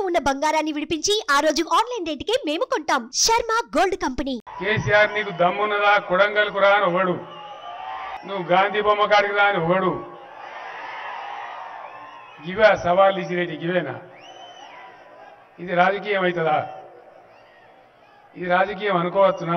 ఉన్న బంగారాన్ని విడిపించి ఆ రోజు ఆన్లైన్ రేటుకే మేము కొంటాం శర్మ గోల్డ్ కంపెనీ కేసీఆర్ నీకు దమ్మున్నదా కొడంగల్కు రా అని ఒకడు నువ్వు గాంధీ బొమ్మ కాడికి రా అని ఒకడు ఇవే సవాళ్ళు ఇచ్చినట్టు ఇవేనా ఇది రాజకీయం అవుతుందా ఇది రాజకీయం అనుకోవచ్చునా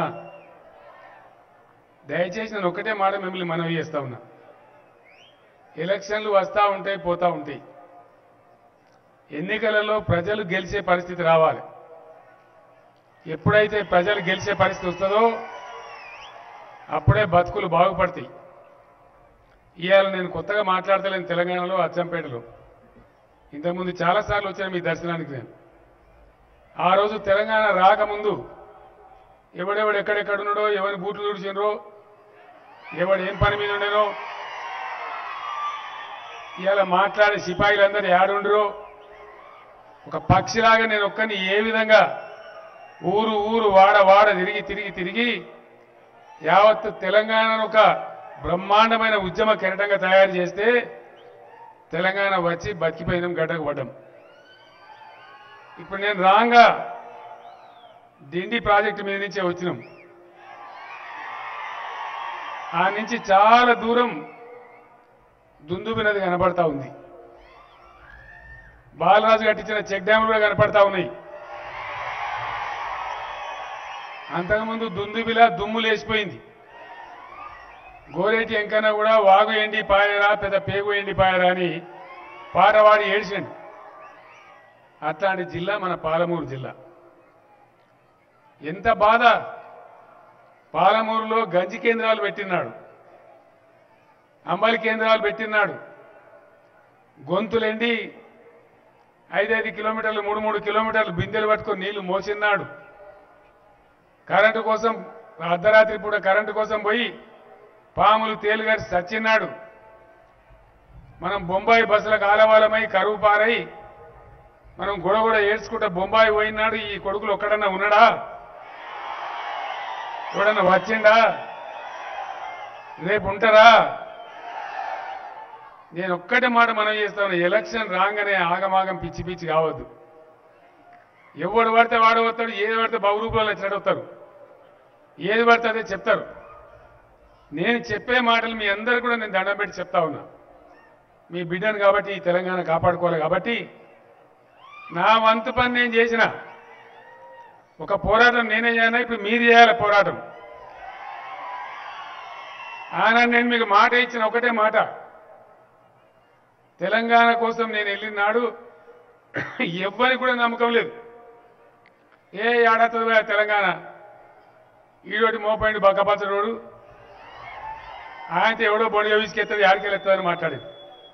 దయచేసి నేను ఒక్కటే మాట మిమ్మల్ని మనవి చేస్తా ఉన్నా ఎలక్షన్లు వస్తూ ఉంటాయి పోతా ఉంటాయి ఎన్నికలలో ప్రజలు గెలిచే పరిస్థితి రావాలి ఎప్పుడైతే ప్రజలు గెలిచే పరిస్థితి వస్తుందో అప్పుడే బతుకులు బాగుపడతాయి ఇవాళ నేను కొత్తగా మాట్లాడతలేను తెలంగాణలో అచ్చంపేటలో ఇంతకుముందు చాలాసార్లు వచ్చాను మీ దర్శనానికి నేను ఆ రోజు తెలంగాణ రాకముందు ఎవడెవడు ఎక్కడెక్కడున్నాడో ఎవరి బూట్లు తుడిచినరో ఎవడు ఏం పని మీద ఉండేనో ఇవాళ మాట్లాడే సిపాయిలందరూ ఏడుండరో ఒక పక్షిలాగా నేను ఒక్కని ఏ విధంగా ఊరు ఊరు వాడ వాడ తిరిగి తిరిగి తిరిగి యావత్ తెలంగాణను ఒక బ్రహ్మాండమైన ఉద్యమ కెరటంగా తయారు చేస్తే తెలంగాణ వచ్చి బతికిపోయినాం గడ్డకు పడ్డాం ఇప్పుడు నేను రాంగా డిండి ప్రాజెక్టు మీద నుంచే వచ్చినాం ఆ నుంచి చాలా దూరం దుందుబి నది కనపడతా ఉంది బాలరాజు కట్టించిన చెక్ డ్యాములు కూడా కనపడతా ఉన్నాయి అంతకుముందు దుందుబిలా దుమ్ము లేచిపోయింది గోరేటి ఎంకన్నా కూడా వాగు ఎండి పాయరా పెద్ద పేగు ఎండి పాయరా అని పాటవాడి ఏడ్చండి అట్లాంటి జిల్లా మన పాలమూరు జిల్లా ఎంత బాధ పాలమూరులో గంజి కేంద్రాలు పెట్టినాడు అంబలి కేంద్రాలు పెట్టినాడు గొంతులెండి ఐదైదు కిలోమీటర్లు మూడు మూడు కిలోమీటర్లు బిందెలు పట్టుకొని నీళ్లు మోసిన్నాడు కరెంటు కోసం అర్ధరాత్రి పూట కరెంటు కోసం పోయి పాములు తేలుగారి సచ్చిన్నాడు మనం బొంబాయి బస్సులకు ఆలవాలమై కరువు పారై మనం గొడవ కూడా ఏడ్చుకుంటా బొంబాయి పోయినాడు ఈ కొడుకులు ఒక్కడన్నా ఉన్నాడా ఎవడన్నా వచ్చిండా రేపు ఉంటారా నేను ఒక్కటే మాట మనం చేస్తాను ఎలక్షన్ రాగానే ఆగమాగం పిచ్చి పిచ్చి కావద్దు ఎవడు పడితే వాడు వస్తాడు ఏది పడితే బహురూపాలు చెడవుతారు ఏది పడితే అదే చెప్తారు నేను చెప్పే మాటలు మీ అందరు కూడా నేను దండం పెట్టి చెప్తా ఉన్నా మీ బిడ్డను కాబట్టి ఈ తెలంగాణ కాపాడుకోవాలి కాబట్టి నా వంతు పని నేను చేసిన ఒక పోరాటం నేనే చేయనా ఇప్పుడు మీరు చేయాలి పోరాటం ఆనాడు నేను మీకు మాట ఇచ్చిన ఒకటే మాట తెలంగాణ కోసం నేను వెళ్ళిన నాడు ఎవ్వరికి కూడా నమ్మకం లేదు ఏ ఏడాది తెలంగాణ ఈడోటి మోపండి బక్కపచ్చడోడు ఆయనతో ఎవడో బొడిగా విసికెత్తాడు ఆడికెళ్ళెత్తాడని మాట్లాడేది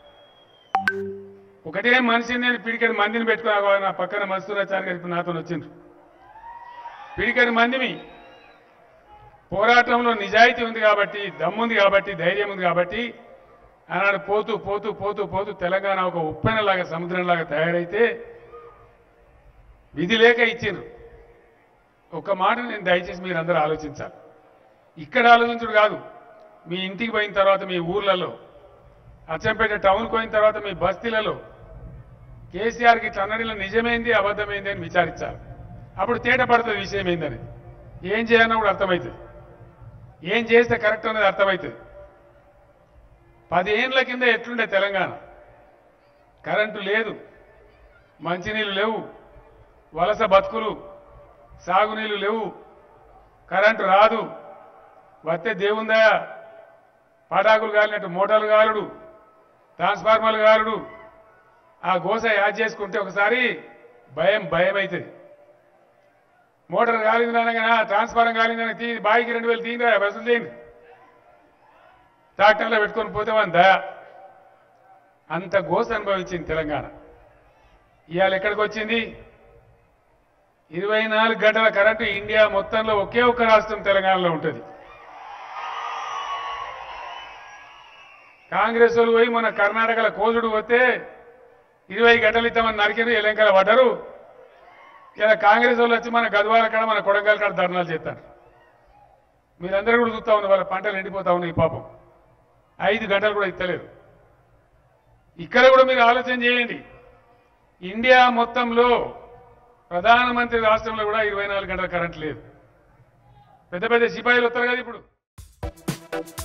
ఒకటే మనిషిని నేను పిడికడి మందిని పెట్టుకున్నా నా పక్కన మస్తురాచారి గారు ఇప్పుడు నాతో వచ్చిండ్రు పిడికడి మందిని పోరాటంలో నిజాయితీ ఉంది కాబట్టి దమ్ముంది కాబట్టి ధైర్యం ఉంది కాబట్టి ఆనాడు పోతూ పోతూ పోతూ పోతూ తెలంగాణ ఒక ఉప్పెనలాగా సముద్రంలాగా తయారైతే విధి లేక ఇచ్చిండ్రు ఒక మాట నేను దయచేసి మీరు అందరూ ఆలోచించాలి ఇక్కడ ఆలోచించుడు కాదు మీ ఇంటికి పోయిన తర్వాత మీ ఊర్లలో అచ్చంపేట టౌన్కి పోయిన తర్వాత మీ బస్తీలలో కేసీఆర్కి ఇట్లా అన్నడిలో నిజమైంది అబద్ధమైంది అని విచారించాలి అప్పుడు తేట పడుతుంది విషయం ఏందని ఏం చేయాలన్నా కూడా అర్థమవుతుంది ఏం చేస్తే కరెక్ట్ అనేది అర్థమవుతుంది పదేండ్ల కింద ఎట్లుండే తెలంగాణ కరెంటు లేదు మంచినీళ్ళు లేవు వలస బతుకులు సాగునీళ్ళు లేవు కరెంటు రాదు వస్తే దేవుందా పటాకులు కాలినట్టు మోటార్లు కాలుడు ట్రాన్స్ఫార్మర్లు కాలుడు ఆ గోస యాడ్ చేసుకుంటే ఒకసారి భయం భయం అవుతుంది మోటార్ కాలింది అనగా ట్రాన్స్ఫారం కాలిందని తీ బాయికి రెండు వేలు తీయండి బస్సులు తీయండి ట్రాక్టర్లో పెట్టుకొని పోతే మన దయ అంత గోస అనుభవించింది తెలంగాణ ఇవాళ ఎక్కడికి వచ్చింది ఇరవై నాలుగు గంటల కరెంటు ఇండియా మొత్తంలో ఒకే ఒక్క రాష్ట్రం తెలంగాణలో ఉంటుంది కాంగ్రెస్ వాళ్ళు పోయి మన కర్ణాటకలో కోజుడు పోతే ఇరవై గంటలు ఇద్దామని నరికిరు ఎలంకల పడ్డరు ఇలా కాంగ్రెస్ వాళ్ళు వచ్చి మన గద్వాల కాడ మన కొడంగల్ కాడ ధర్నాలు చేస్తారు మీరందరూ కూడా చూస్తా ఉన్నారు వాళ్ళ పంటలు ఎండిపోతా ఉన్నాయి పాపం ఐదు గంటలు కూడా ఇస్తలేరు ఇక్కడ కూడా మీరు ఆలోచన చేయండి ఇండియా మొత్తంలో ప్రధానమంత్రి రాష్ట్రంలో కూడా ఇరవై నాలుగు గంటల కరెంట్ లేదు పెద్ద పెద్ద సిపాయిలు వస్తారు కదా ఇప్పుడు